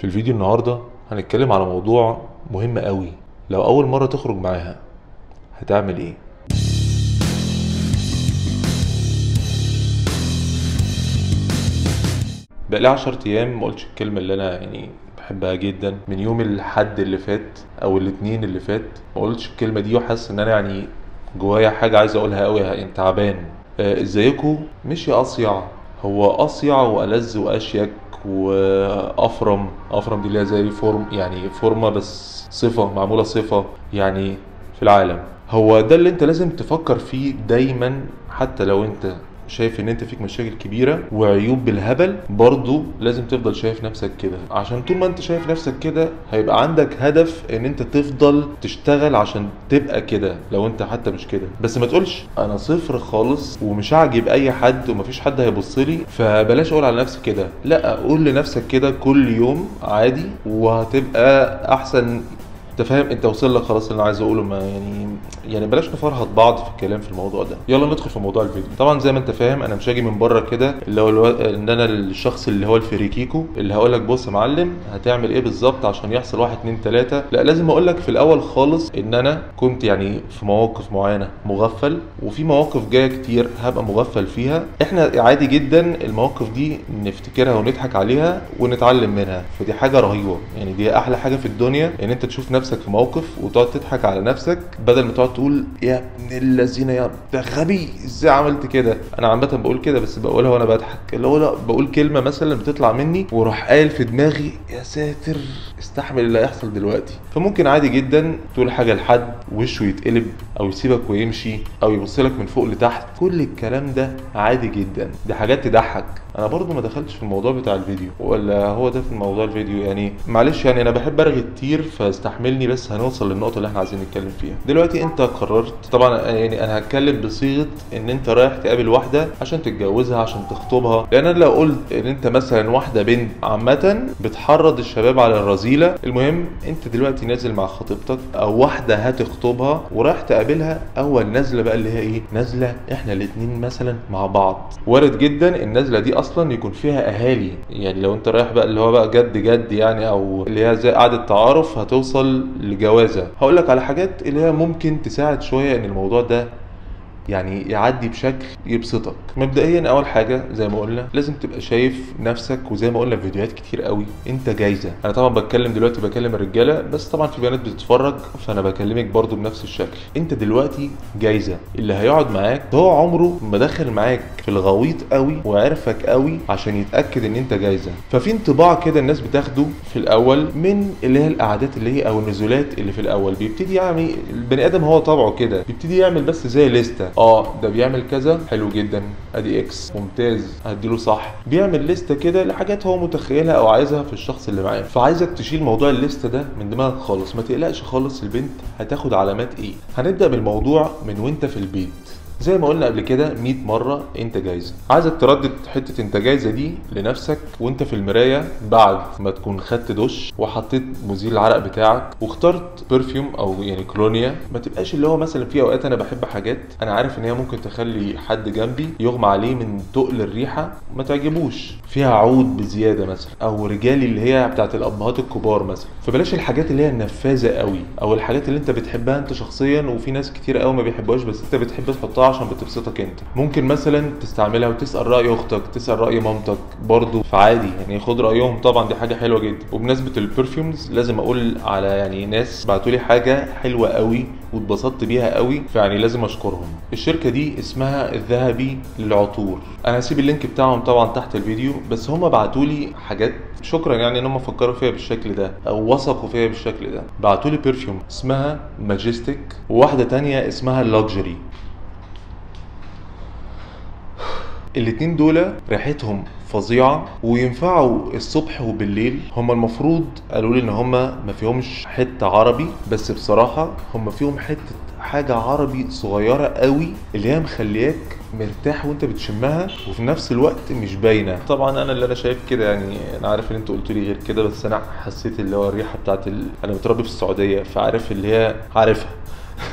في الفيديو النهاردة هنتكلم على موضوع مهم قوي لو أول مرة تخرج معاها هتعمل إيه؟ بقالي عشر أيام ما قلتش الكلمة اللي أنا يعني بحبها جدا من يوم الحد اللي فات أو الاتنين اللي فات ما قلتش الكلمة دي وحاسس إن أنا يعني جوايا حاجة عايز أقولها قوي يعني تعبان آه، ازيكم مش يا أصيع هو أصيع وألذ وأشيك وأفرم أفرم دي اللي هي زي فورم يعني فورمة بس صفة معمولة صفة يعني في العالم هو ده اللي انت لازم تفكر فيه دايما حتى لو انت شايف ان انت فيك مشاكل كبيرة وعيوب بالهبل برضو لازم تفضل شايف نفسك كده عشان طول ما انت شايف نفسك كده هيبقى عندك هدف ان انت تفضل تشتغل عشان تبقى كده لو انت حتى مش كده بس ما تقولش انا صفر خالص ومش هعجب اي حد ومفيش حد هيبص لي فبلاش اقول على نفسي كده لا قول لنفسك كده كل يوم عادي وهتبقى احسن انت فاهم انت وصل لك خلاص اللي انا عايز اقوله ما يعني يعني بلاش نفرهد بعض في الكلام في الموضوع ده يلا ندخل في موضوع الفيديو طبعا زي ما انت فاهم انا مش هاجي من بره كده اللي هو الو... ان انا الشخص اللي هو الفريكيكو اللي هقول لك بص يا معلم هتعمل ايه بالظبط عشان يحصل واحد اتنين تلاته لا لازم اقول لك في الاول خالص ان انا كنت يعني في مواقف معينه مغفل وفي مواقف جايه كتير هبقى مغفل فيها احنا عادي جدا المواقف دي نفتكرها ونضحك عليها ونتعلم منها فدي حاجه رهيبه يعني دي احلى حاجه في الدنيا ان انت تشوف نفسك في موقف وتقعد تضحك على نفسك بدل ما تقعد تقول يا ابن اللذين يا ده غبي ازاي عملت كده انا عامه بقول كده بس بقولها وانا بضحك اللي هو لا بقول كلمه مثلا بتطلع مني واروح قايل في دماغي يا ساتر استحمل اللي هيحصل دلوقتي فممكن عادي جدا تقول حاجه لحد وشه يتقلب او يسيبك ويمشي او يبص لك من فوق لتحت كل الكلام ده عادي جدا دي حاجات تضحك انا برضو ما دخلتش في الموضوع بتاع الفيديو ولا هو ده في موضوع الفيديو يعني معلش يعني انا بحب ارغي كتير فاستحملني بس هنوصل للنقطه اللي احنا عايزين نتكلم فيها دلوقتي انت قررت طبعا يعني انا هتكلم بصيغه ان انت رايح تقابل واحده عشان تتجوزها عشان تخطبها لان انا لو قلت ان انت مثلا واحده بنت عامه بتحرض الشباب على الرذيله المهم انت دلوقتي نازل مع خطيبتك او واحده هتخطبها ورايح تقابلها اول نازله بقى اللي هي ايه نازله احنا الاتنين مثلا مع بعض وارد جدا النازله دي اصلا يكون فيها اهالي يعني لو انت رايح بقى اللي هو بقى جد جد يعني او اللي هي زي قعده تعارف هتوصل لجوازه هقول لك على حاجات اللي هي ممكن تساعد شويه ان الموضوع ده يعني يعدي بشكل يبسطك مبدئيا اول حاجه زي ما قلنا لازم تبقى شايف نفسك وزي ما قلنا في فيديوهات كتير قوي انت جايزه انا طبعا بتكلم دلوقتي بكلم الرجاله بس طبعا في بنات بتتفرج فانا بكلمك برضو بنفس الشكل انت دلوقتي جايزه اللي هيقعد معاك هو عمره ما دخل معاك في الغويط قوي وعرفك قوي عشان يتاكد ان انت جايزه ففي انطباع كده الناس بتاخده في الاول من اللي هي القعدات اللي هي او النزولات اللي في الاول بيبتدي يعني البني ادم هو طبعه كده بيبتدي يعمل بس زي لستة اه ده بيعمل كذا حلو جدا ادي اكس ممتاز هديله صح بيعمل لستة كده لحاجات هو متخيلها او عايزها في الشخص اللي معاه فعايزك تشيل موضوع الليستة ده من دماغك خالص ما تقلقش خالص البنت هتاخد علامات ايه هنبدا بالموضوع من وانت في البيت زي ما قلنا قبل كده 100 مرة انت جايزة عايزك تردد حتة انت جايزة دي لنفسك وانت في المراية بعد ما تكون خدت دش وحطيت مزيل العرق بتاعك واخترت برفيوم او يعني كولونيا ما تبقاش اللي هو مثلا في اوقات انا بحب حاجات انا عارف ان هي ممكن تخلي حد جنبي يغمى عليه من تقل الريحة ما تعجبوش فيها عود بزيادة مثلا او رجالي اللي هي بتاعت الابهات الكبار مثلا فبلاش الحاجات اللي هي النفاذة قوي او الحاجات اللي انت بتحبها انت شخصيا وفي ناس كتير قوي ما بيحبوهاش بس انت بتحب تحطها عشان بتبسطك انت ممكن مثلا تستعملها وتسال راي اختك تسال راي مامتك برضو فعادي يعني خد رايهم طبعا دي حاجه حلوه جدا وبمناسبه البرفيومز لازم اقول على يعني ناس بعتوا لي حاجه حلوه قوي واتبسطت بيها قوي فيعني لازم اشكرهم الشركه دي اسمها الذهبي للعطور انا هسيب اللينك بتاعهم طبعا تحت الفيديو بس هم بعتوا لي حاجات شكرا يعني ان هم فكروا فيها بالشكل ده او وثقوا فيها بالشكل ده بعتوا لي برفيوم اسمها ماجستيك وواحده تانية اسمها لاكجري الاتنين دول ريحتهم فظيعه وينفعوا الصبح وبالليل هما المفروض قالوا لي ان هما ما فيهمش حته عربي بس بصراحه هما فيهم حته حاجه عربي صغيره قوي اللي هي مخلياك مرتاح وانت بتشمها وفي نفس الوقت مش باينه طبعا انا اللي انا شايف كده يعني انا عارف ان انت قلت لي غير كده بس انا حسيت اللي هو الريحه بتاعت ال... انا متربي في السعوديه فعارف اللي هي عارفها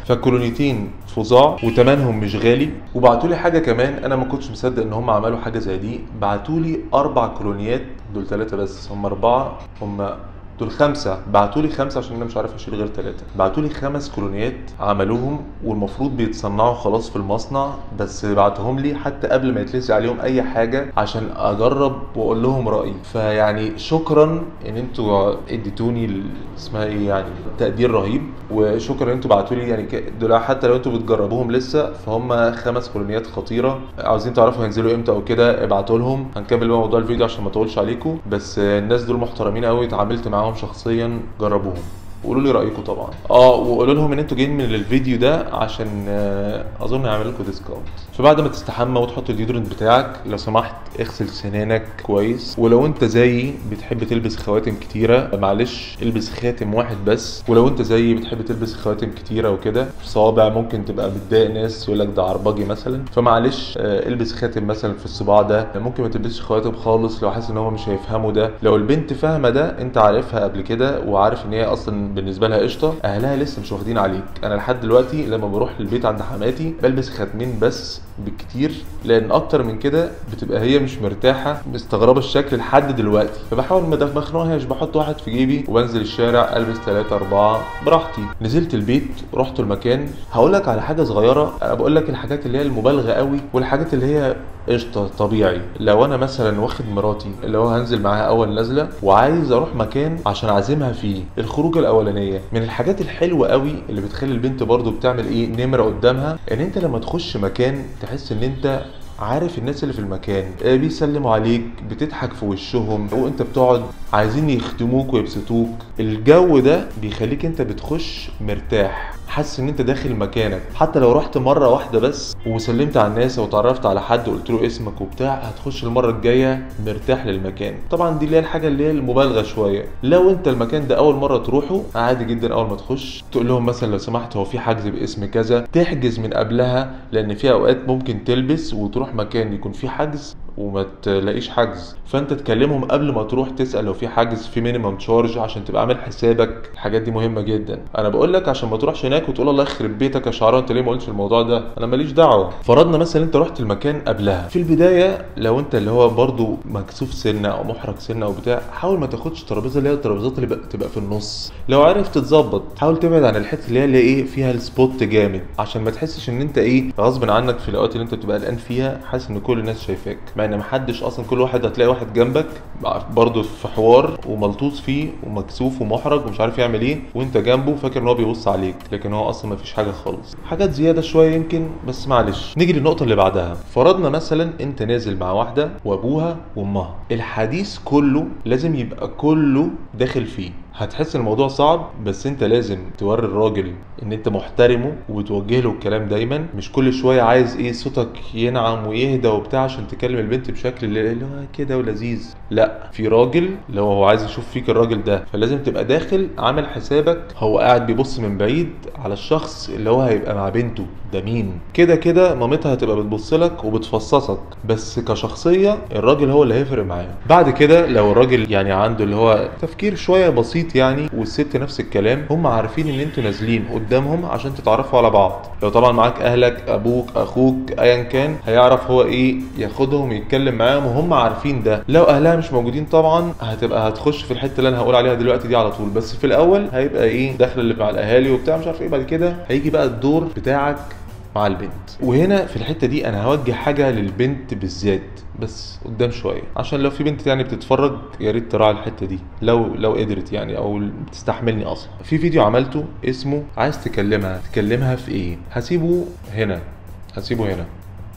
فالكولونيتين فظاع وتمنهم مش غالي وبعتوا لي حاجه كمان انا ما كنتش مصدق ان هم عملوا حاجه زي دي بعتوا لي اربع كولونيات دول ثلاثه بس هم اربعه هم دول خمسة بعتوا لي خمسة عشان انا مش عارف اشيل غير ثلاثة بعتوا لي خمس كولونيات عملوهم والمفروض بيتصنعوا خلاص في المصنع بس بعتهم لي حتى قبل ما يتلسع عليهم اي حاجة عشان اجرب واقول لهم رأيي فيعني شكرا ان انتوا اديتوني ال- اسمها ايه يعني تقدير رهيب وشكرا ان انتوا بعتوا لي يعني ك- دول حتى لو انتوا بتجربوهم لسه فهم خمس كولونيات خطيرة عاوزين تعرفوا هينزلوا امتى او كده ابعتوا لهم هنكمل بقى موضوع الفيديو عشان ما اطولش عليكم بس الناس دول محترمين قوي اتعاملت معاهم شخصيا جربوهم وقولوا لي رايكم طبعا اه وقولوا لهم ان انتوا جايين من الفيديو ده عشان آه، اظن هيعمل لكم ديسكاونت فبعد ما تستحمى وتحط الديودرنت بتاعك لو سمحت اغسل سنانك كويس ولو انت زيي بتحب تلبس خواتم كتيره معلش البس خاتم واحد بس ولو انت زيي بتحب تلبس خواتم كتيره وكده في صوابع ممكن تبقى بتضايق ناس يقول لك ده عربجي مثلا فمعلش آه، البس خاتم مثلا في الصباع ده ممكن ما تلبسش خواتم خالص لو حاسس ان هو مش هيفهموا ده لو البنت فاهمه ده انت عارفها قبل كده وعارف ان هي اصلا بالنسبه لها قشطه اهلها لسه مش واخدين عليك انا لحد دلوقتي لما بروح البيت عند حماتي بلبس خاتمين بس بالكتير لان اكتر من كده بتبقى هي مش مرتاحه مستغربه الشكل لحد دلوقتي فبحاول ما ما اخنقهاش بحط واحد في جيبي وبنزل الشارع البس ثلاثة أربعة براحتي نزلت البيت رحت المكان هقول لك على حاجه صغيره انا بقول لك الحاجات اللي هي المبالغه قوي والحاجات اللي هي قشطه طبيعي لو انا مثلا واخد مراتي اللي هو هنزل معاها اول نزله وعايز اروح مكان عشان اعزمها فيه الخروجه الاولانيه من الحاجات الحلوه قوي اللي بتخلي البنت برضو بتعمل ايه نمره قدامها ان انت لما تخش مكان تحس ان انت عارف الناس اللي في المكان آه، بيسلموا عليك بتضحك في وشهم وانت بتقعد عايزين يخدموك ويبسطوك الجو ده بيخليك انت بتخش مرتاح حاسس ان انت داخل مكانك حتى لو رحت مره واحده بس وسلمت على الناس او اتعرفت على حد وقلت له اسمك وبتاع هتخش المره الجايه مرتاح للمكان طبعا دي اللي هي الحاجه اللي هي المبالغه شويه لو انت المكان ده اول مره تروحه عادي جدا اول ما تخش تقول لهم مثلا لو سمحت هو في حجز باسم كذا تحجز من قبلها لان في اوقات ممكن تلبس وتروح مكان يكون فيه حجز وما تلاقيش حجز فانت تكلمهم قبل ما تروح تسال لو في حجز في مينيمم تشارج عشان تبقى عامل حسابك الحاجات دي مهمه جدا انا بقول لك عشان ما تروحش هناك وتقول الله يخرب بيتك يا شعران انت ليه ما قلتش الموضوع ده انا ماليش دعوه فرضنا مثلا انت رحت المكان قبلها في البدايه لو انت اللي هو برضو مكسوف سنه او محرج سنه او بتاع حاول ما تاخدش ترابيزه اللي هي الترابيزات اللي بقى- تبقى في النص لو عرفت تظبط حاول تبعد عن الحته اللي هي اللي ايه فيها السبوت جامد عشان ما تحسش ان انت ايه غصب عنك في الاوقات اللي انت بتبقى قلقان فيها حاسس ان كل الناس شايفاك مع ان محدش اصلا كل واحد هتلاقي واحد جنبك برضه في حوار وملطوط فيه ومكسوف ومحرج ومش عارف يعمل ايه وانت جنبه فاكر ان هو بيبص عليك لكن هو اصلا ما فيش حاجه خالص حاجات زياده شويه يمكن بس معلش نيجي للنقطه اللي بعدها فرضنا مثلا انت نازل مع واحده وابوها وامها الحديث كله لازم يبقى كله داخل فيه هتحس الموضوع صعب بس انت لازم توري الراجل ان انت محترمه وبتوجه له الكلام دايما مش كل شويه عايز ايه صوتك ينعم ويهدى وبتاع عشان تكلم البنت بشكل اللي اللي هو كده ولذيذ لا في راجل اللي هو هو عايز يشوف فيك الراجل ده فلازم تبقى داخل عامل حسابك هو قاعد بيبص من بعيد على الشخص اللي هو هيبقى مع بنته ده مين كده كده مامتها هتبقى بتبص لك وبتفصصك بس كشخصيه الراجل هو اللي هيفرق معاه بعد كده لو الراجل يعني عنده اللي هو تفكير شويه بسيط يعني والست نفس الكلام هم عارفين ان انتوا نازلين قدامهم عشان تتعرفوا على بعض لو طبعا معاك اهلك ابوك اخوك ايا كان هيعرف هو ايه ياخدهم يتكلم معاهم وهم عارفين ده لو اهلها مش موجودين طبعا هتبقى هتخش في الحته اللي انا هقول عليها دلوقتي دي على طول بس في الاول هيبقى ايه داخل اللي مع الاهالي وبتاع مش عارف ايه بعد كده هيجي بقى الدور بتاعك مع البنت وهنا في الحته دي انا هوجه حاجه للبنت بالذات بس قدام شويه عشان لو في بنت يعني بتتفرج يا ريت تراعي الحته دي لو لو قدرت يعني او بتستحملني اصلا في فيديو عملته اسمه عايز تكلمها تكلمها في ايه هسيبه هنا هسيبه هنا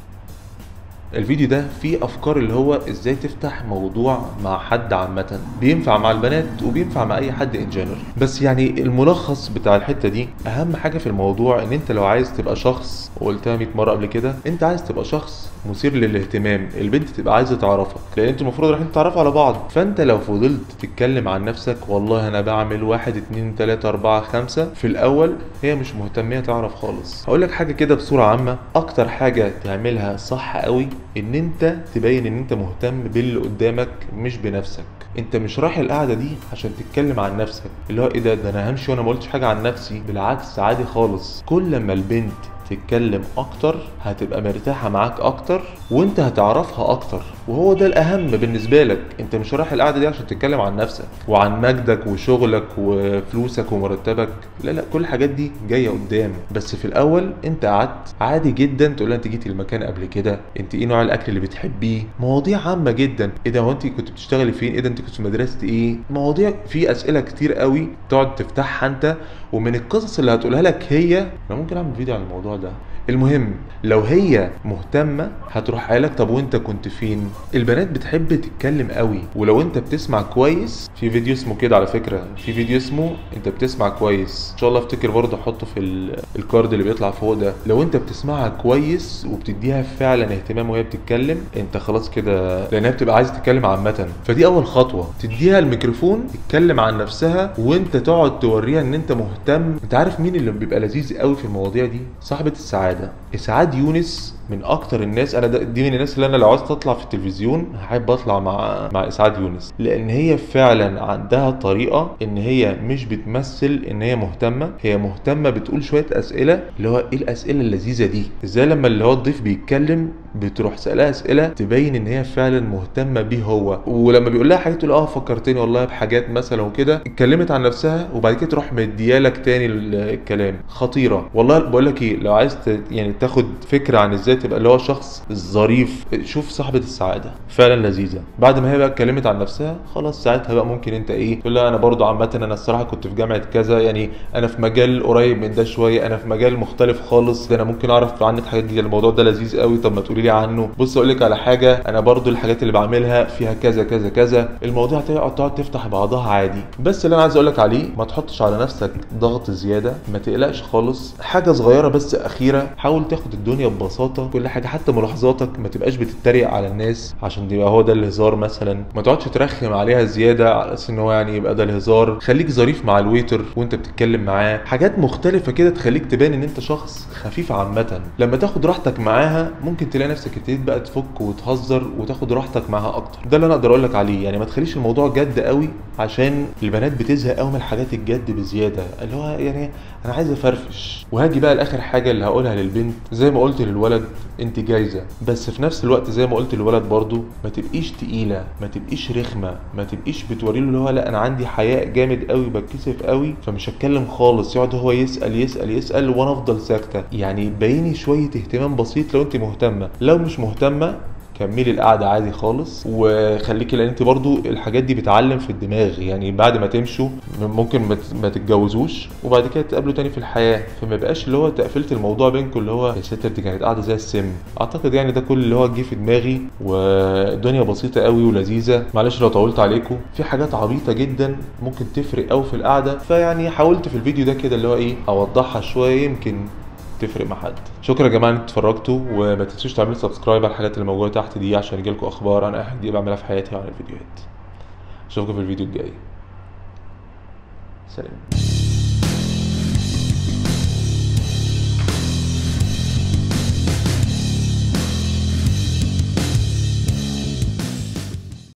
الفيديو ده فيه افكار اللي هو ازاي تفتح موضوع مع حد عامه بينفع مع البنات وبينفع مع اي حد ان جنرال بس يعني الملخص بتاع الحته دي اهم حاجه في الموضوع ان انت لو عايز تبقى شخص وقلتها 100 مره قبل كده انت عايز تبقى شخص مثير للاهتمام البنت تبقى عايزه تعرفك لان انتوا المفروض رايحين تتعرفوا على بعض فانت لو فضلت تتكلم عن نفسك والله انا بعمل واحد اتنين تلاته اربعه خمسه في الاول هي مش مهتميه تعرف خالص هقول لك حاجه كده بصوره عامه اكتر حاجه تعملها صح قوي ان انت تبين ان انت مهتم باللي قدامك مش بنفسك انت مش رايح القعده دي عشان تتكلم عن نفسك اللي هو ايه ده ده انا همشي وانا ما قلتش حاجه عن نفسي بالعكس عادي خالص كل ما البنت تتكلم اكتر هتبقى مرتاحه معاك اكتر وانت هتعرفها اكتر وهو ده الاهم بالنسبه لك انت مش رايح القعده دي عشان تتكلم عن نفسك وعن مجدك وشغلك وفلوسك ومرتبك لا لا كل الحاجات دي جايه قدام بس في الاول انت قعدت عادي جدا تقول لها انت جيتي المكان قبل كده انت ايه نوع الاكل اللي بتحبيه مواضيع عامه جدا ايه ده هو انت كنت بتشتغلي فين ايه ده انت كنت في مدرسه ايه مواضيع في اسئله كتير قوي تقعد تفتحها انت ومن القصص اللي هتقولها لك هي انا ممكن اعمل فيديو عن الموضوع ده المهم لو هي مهتمة هتروح قايلك طب وانت كنت فين البنات بتحب تتكلم قوي ولو انت بتسمع كويس في فيديو اسمه كده على فكرة في فيديو اسمه انت بتسمع كويس ان شاء الله افتكر برضه احطه في ال- الكارد اللي بيطلع فوق ده لو انت بتسمعها كويس وبتديها فعلا اهتمام وهي بتتكلم انت خلاص كده لانها بتبقى عايزه تتكلم عامه فدي اول خطوه تديها الميكروفون تتكلم عن نفسها وانت تقعد توريها ان انت مهتم انت عارف مين اللي بيبقى لذيذ قوي في المواضيع دي صاحبه السعاده اسعاد يونس من اكتر الناس انا ده- دي من الناس اللي انا لو عاوز اطلع في التلفزيون هحب اطلع مع مع اسعاد يونس لان هي فعلا عندها طريقه ان هي مش بتمثل ان هي مهتمه هي مهتمه بتقول شويه اسئله اللي هو ايه الاسئله اللذيذه دي ازاي لما اللي هو الضيف بيتكلم بتروح سألها اسئله تبين ان هي فعلا مهتمه بيه هو ولما بيقول لها حاجه تقول اه فكرتني والله بحاجات مثلا وكده اتكلمت عن نفسها وبعد كده تروح مديالك تاني ال- الكلام خطيره والله بقول لك ايه لو عايز ت- يعني تاخد فكره عن ازاي تبقى اللي هو شخص ظريف شوف صاحبه السعاده فعلا لذيذه بعد ما هي بقى اتكلمت عن نفسها خلاص ساعتها بقى ممكن انت ايه تقول لها انا برضو عامه انا الصراحه كنت في جامعه كذا يعني انا في مجال قريب من ده شويه انا في مجال مختلف خالص ده انا ممكن اعرف عنك حاجات دي الموضوع ده لذيذ قوي طب ما تقولي لي عنه بص اقول لك على حاجه انا برضو الحاجات اللي بعملها فيها كذا كذا كذا الموضوع هتقعد تقعد تفتح بعضها عادي بس اللي انا عايز اقول لك عليه ما تحطش على نفسك ضغط زياده ما تقلقش خالص حاجه صغيره بس اخيره حاول تاخد الدنيا ببساطه كل حاجه حتى ملاحظاتك ما تبقاش بتتريق على الناس عشان يبقى هو ده الهزار مثلا ما تقعدش ترخم عليها زياده على اساس ان هو يعني يبقى ده الهزار خليك ظريف مع الويتر وانت بتتكلم معاه حاجات مختلفه كده تخليك تبان ان انت شخص خفيف عامه لما تاخد راحتك معاها ممكن تلاقي نفسك ابتديت بقى تفك وتهزر وتاخد راحتك معاها اكتر ده اللي انا اقدر اقول لك عليه يعني ما تخليش الموضوع جد قوي عشان البنات بتزهق قوي من الحاجات الجد بزياده اللي هو يعني انا عايز افرفش وهاجي بقى لاخر حاجه اللي هقولها للبنت زي ما قلت للولد انت جايزه بس في نفس الوقت زي ما قلت للولد برضو ما تبقيش تقيله ما تبقيش رخمه ما تبقيش بتوري له اللي هو لا انا عندي حياء جامد قوي بتكسف قوي فمش هتكلم خالص يقعد هو يسال يسال يسال وانا افضل ساكته يعني بيني شويه اهتمام بسيط لو انت مهتمه لو مش مهتمه كملي القعده عادي خالص وخليكي لان انت برضو الحاجات دي بتعلم في الدماغ يعني بعد ما تمشوا ممكن ما ت- ما تتجوزوش وبعد كده تقابلوا تاني في الحياه فما يبقاش اللي هو تقفلت الموضوع بينكم اللي هو يا ستر دي كانت قاعده زي السم اعتقد يعني ده كل اللي هو جه في دماغي والدنيا بسيطه قوي ولذيذه معلش لو طولت عليكم في حاجات عبيطه جدا ممكن تفرق قوي في القعده فيعني حاولت في الفيديو ده كده اللي هو ايه اوضحها شويه يمكن تفرق مع حد شكرا يا جماعه ان انتوا اتفرجتوا وما تنسوش تعملوا سبسكرايب على الحاجات اللي موجوده تحت دي عشان يجيلكوا اخبار عن اي حاجه جديده بعملها في حياتي وعن الفيديوهات اشوفكم في الفيديو الجاي سلام